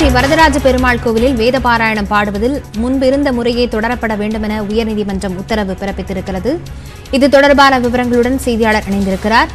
வரதராஜ பெருமாள் கோவிலில் வேத பாராயணம் பாடுவதில் முன்பிருந்த முறையே தொடரப்பட வேண்டும் என உயர்நீதிமன்றம் உத்தரவு பிறப்பித்திருக்கிறது இது தொடர்பான விவரங்களுடன் செய்தியாளர் இணைந்திருக்கிறார்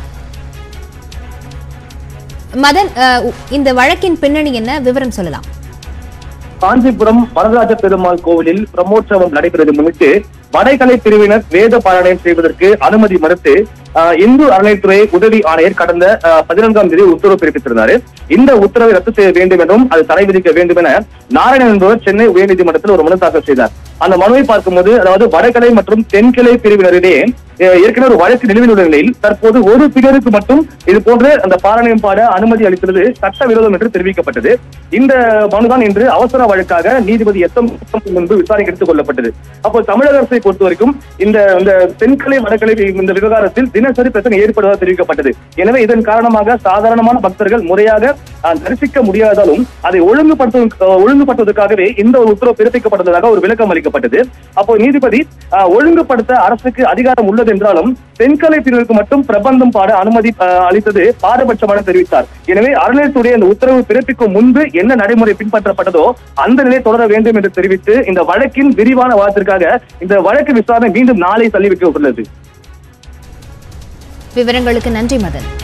மதன் அஹ், இந்த வழக்கின் பின்னணி என்ன விவரம் சொல்லலாம் காஞ்சிபுரம் வரதராஜ பெருமாள் கோவிலில் பிரம்மோற்சவம் நடைபெறுவதை முன்னிட்டு வடைக்கலை பிரிவினர் வேத பாராயணம் செய்வதற்கு அனுமதி மறுத்து ஆஹ், இந்து அறநிலைத்துறை உதவி ஆணையர் கடந்த ஆஹ், பதினான்காம் தேதி உத்தரவு பிறப்பித்திருந்தார் இந்த உத்தரவை ரத்து செய்ய வேண்டும் என்றும் அது தடை விதிக்க வேண்டும் என நாராயணன் என்பவர் சென்னை உயர்நீதிமன்றத்தில் ஒரு மனு தாக்கல் செய்தார் அந்த மனுவை பார்க்கும்போது அதாவது வடகலை மற்றும் தென்கிளை பிரிவினரிடையே அஹ், ஏற்கனவே ஒரு வழக்கு நிலுவையில் உள்ள நிலையில் தற்போது ஒரு பிரிவினருக்கு மட்டும் இது போன்று அந்த பாராயணம் பாட அனுமதி அளித்தது சட்டவிரோதம் என்று தெரிவிக்கப்பட்டது இந்த மனுதான் இன்று அவசர வழக்காக நீதிபதி எஸ் எம் முன்பு விசாரணைக்கு எடுத்துக் கொள்ளப்பட்டது அப்போ தமிழக அரசை பொறுத்த வரைக்கும் இந்த இந்த தென்கலை வடகலை இந்த விவகாரத்தில் தினசரி பிரச்சனை ஏற்படுவதாக தெரிவிக்கப்பட்டது எனவே இதன் காரணமாக சாதாரணமான பக்தர்கள் முறையாக அஹ், தரிசிக்க முடியாதாலும் அதை ஒழுங்குபடுத்த ஒழுங்குபடுத்துவதற்காகவே இந்த ஒரு உத்தரவு பிறப்பிக்கப்பட்டதாக ஒரு விளக்கம் அளிக்கப்பட்டது அப்போ நீதிபதி அஹ், ஒழுங்குபடுத்த அரசுக்கு அதிகாரம் உள்ளது என்றாலும் தென்கலை பிரிவினருக்கு மட்டும் பிரபந்தம் பாட அனுமதி அஹ், அளித்தது பாரபட்சமான தெரிவித்தார் எனவே அறநிலையத்துடைய அந்த உத்தரவு பிறப்பிக்கும் முன்பு என்ன நடைமுறை பின்பற்றப்பட்டதோ அந்த நிலை தொடர வேண்டும் என்று தெரிவித்து இந்த வழக்கின் விரிவான வாதத்திற்காக இந்த வழக்கு விசாரணை மீண்டும் நாளை தள்ளி வைக்கப்பட்டுள்ளது விவரங்களுக்கு நன்றி மதன்